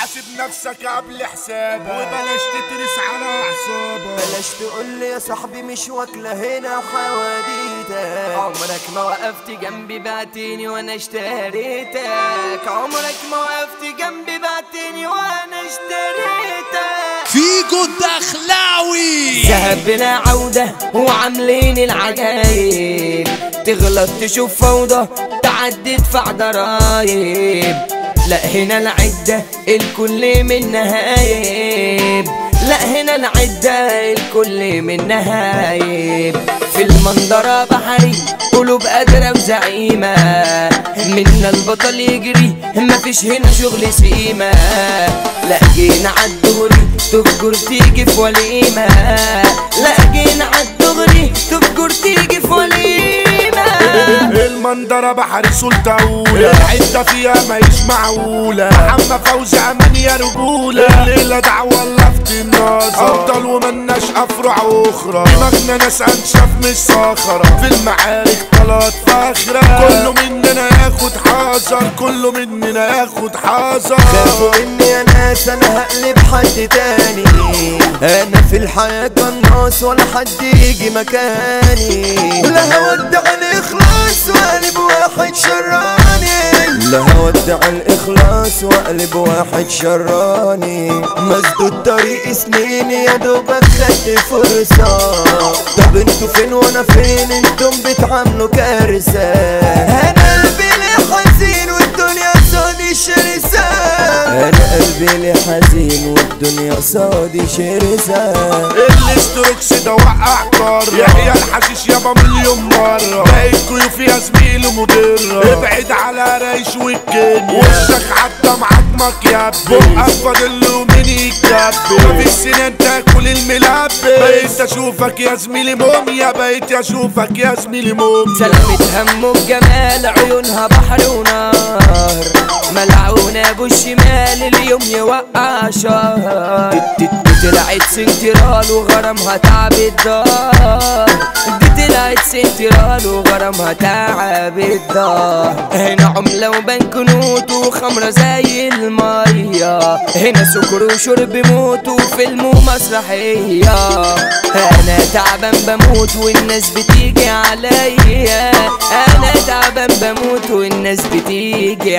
حاسب نفسك قبل حسابك وبلاش تترس على اعصابك بلاش تقول لي يا صاحبي مش واكلة هنا وحواديتك عمرك ما وقفت جنبي بعتني وانا اشتريتك عمرك ما وقفت جنبي بعتني وانا اشتريتك فيجو الدخلاوي ذهب بلا عودة وعاملين العجايب تغلط تشوف فوضى تعدي تدفع ضرايب لا هنا العدة الكل من نهايب لا هنا العدة الكل من نهايب في المنظرة بحري قلوب قادرة وزعيمة منا البطل يجري مفيش هنا شغل سيمة لا جينا عالدغري تفجر تيجي في وليمة لا جينا عالدغري تفجر تيجي في وليمة المنظرة بحر سلطة العدة فيها ماهيش معقولة محمد فوزي امان يا رجولة الليلة دعوة لفت النظر افضل ومناش افرع اخرى دماغنا ناس انشف مش صخرة في المعارك طلعت فاخرة كله مننا ياخد حذر كله مننا ياخد حذر خافوا اني يا ناس انا هقلب حد تاني انا في الحياة قناص ولا حد يجي مكاني لا هودع الاخلاص واقلب واحد شراني لا هودع الاخلاص واقلب واحد شراني مسدود طريق سنين يا دوبك خدت فرصة طب انتوا فين وانا فين انتم بتعاملوا كارثة انا قلبي ليه حزين والدنيا صادي شرسة انا قلبي ليه حزين والدنيا صادي شرسة الاستروكس ده وقع قارة يحيى الحشيش يابا مليون مرة بقيت كيوف يا زميلي مضرة ابعد على ريش والكينيا وشك حتى معاك مكياب بقك فاضل له مين يكبي مفيش سنان تاكل الملبي بقيت اشوفك يا زميلي موميا بقيت اشوفك يا زميلي موميا سلمت همه بجمال عيونها بحر ونار ملعونة ابو الشمال اليوم يوقع شهر دي- دي- دي طلعت سنترال وغرامها تعب الدار دي طلعت سنترال وغرامها تعب الدار هنا عملة وبنك نوت وخمرة زي المية هنا سكر وشرب موت وفيلم ومسرحية انا تعبان بموت والناس بتيجي عليا انا تعبان بموت والناس بتيجي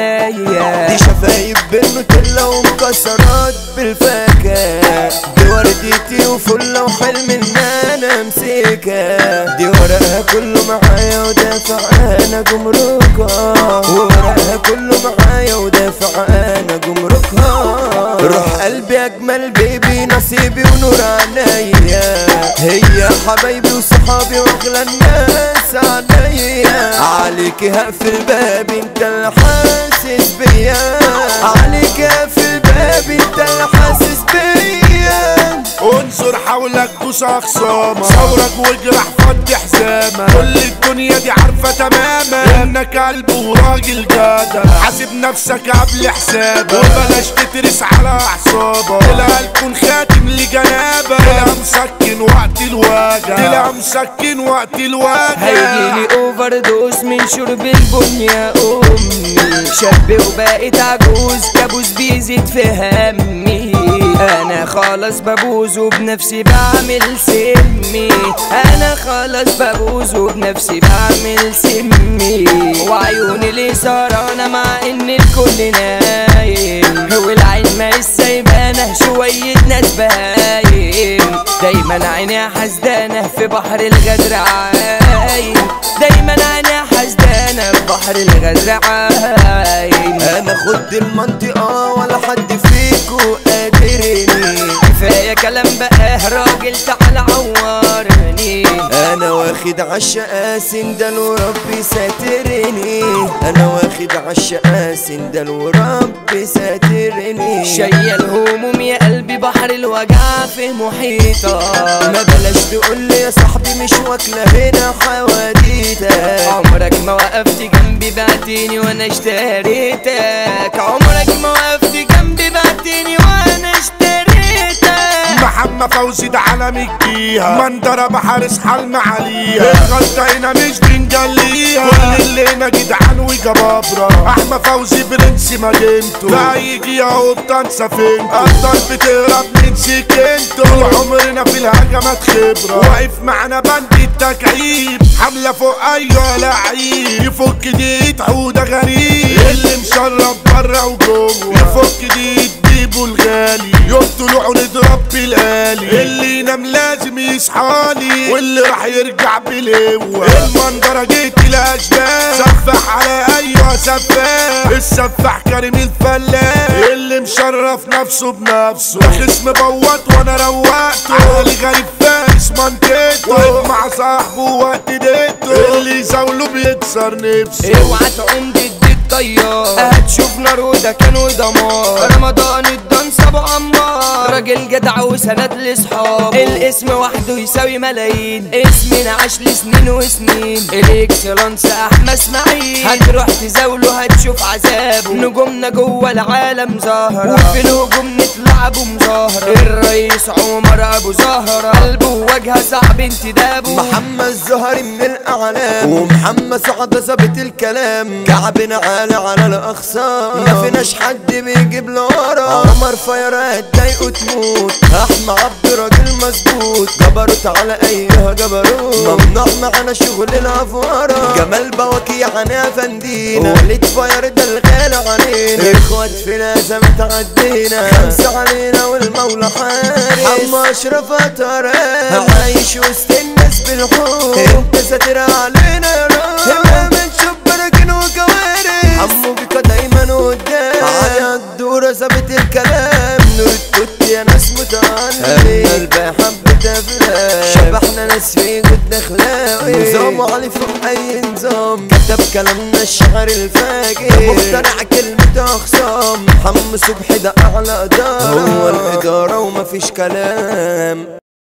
عليا دي شفايف بالنوتيلا ومكسرات بالفاكهة دي ورديتي وفلة وحلم ان انا امسكها دي ورقها كله معايا ودافع انا جمركها ورقها كله معايا ودافع انا جمركها روح قلبي اجمل بيبي نصيبي ونور عينيا هي حبايبي وصحابي واغلى الناس عليا عليك هقفل بابي انت اللي حاسس بيا عليك هقفل بابي انت اللي حاسس بيا انظر حولك دوس اخصامك ثورك واجرح فضي حزامك كل الدنيا دي عارفة تماما انك قلب وراجل جدع حاسب نفسك قبل حسابك وبلاش تترس على اعصابك طلع الكون خاتم لجنابك طلع مسكن وقت الوجع طلع مسكن وقت الوجع هيجيلي اوفر دوز من شرب البن يا امي شاب وبقيت عجوز كابوس بيزيد في همي انا خلاص ببوظ وبنفسي بعمل سمي انا خلاص ببوظ وبنفسي بعمل سمي وعيوني ليه سهرانه مع ان الكل نايم والعين ما سايبانه شويه ناس بهايم دايما عيني حسدانه في بحر الغدر عايم دايما عيني حسدانه في بحر الغدر عايم انا خد المنطقة ولا حد فيكو قادرني كفايه كلام بقى راجل تعال عورني انا واخد عالشقا سندل وربي ساترني انا واخد عالشقا سندل وربي ساترني شايل هموم يا قلبي بحر الوجع في محيطه ما بلاش تقول لي يا صاحبي مش واكلة هنا حواديتك عمرك ما وقفت جنبي بعتني وانا اشتريتك عمرك ما وقفت جنبي بعتني وانا اشتريتك محمد فوزي ده على عالم الجيهة مندرة بحارس حلم عليها الغلطة هنا مش بنجليها كل اللي هنا جدعان وجبابرة احمد فوزي برنس مدينته لا يجي اهو بتنسى فين افضل بتهرب من سكنته طول عمرنا في الهجمات خبرة واقف معنا بند التكعيب حملة فوق ايوه لعيب يفك دي حودة غريب اللي مشرب بره وجوه يفك دي تجيبه الغالي يوم طلوعه نضرب بالآلي اللي ينام لازم يصحالي واللي راح يرجع بالهوة المنظرة جيت الاشباه سفح على ايوه سفاح السفاح كريم الفلاح اللي مشرف نفسه بنفسه ده خصم بوط وانا روقته علي غريب فارس منطقته واقف مع صاحبه وقت ديته اللي يزاوله بيكسر نفسه اوعى تعوم ضد الطيار هتشوف نار وده كان ودمار رمضان الدنس ابو عمار راجل جدع وسند لاصحاب الاسم وحده يساوي ملايين اسمنا عاش لسنين وسنين الاكسلانس احمد اسماعيل هتروح تزاوله هتشوف عذابه نجومنا جوه العالم ظاهرة وفي الهجوم نطلع ابو مظاهرة الرئيس عمر ابو زهرة قلبه وجهه صعب انتدابه محمد زهري من الاعلام ومحمد سعد ثابت الكلام كعبنا عالي على الاخصام ما فيناش حد بيجيب لورا عمر فيرات ضايقه تموت احمد عبد راجل مظبوط جبروت على ايها جبروت ممنوع معانا شغل الافوارة جمال بواكي عنا فندينا وليد فاير ده الغالي علينا اخوات في لازم تعدينا خمسة علينا والمولى حارس حما اشرف ترى عايش وسط الناس بالحب انت ساتر علينا يا رب من شبركن وكوارث عمو بك دايما قدام على الدورة ثابت الكلام نور التوت يا ناس متعلم قلبي حبة افلام شبحنا ناس في جد اخلاقي نظام علي فوق اي نظام كتب كلامنا الشعر الفاجر مقتنع كلمة اخصام حم صبحي ده اعلى ادارة هو الادارة ومفيش كلام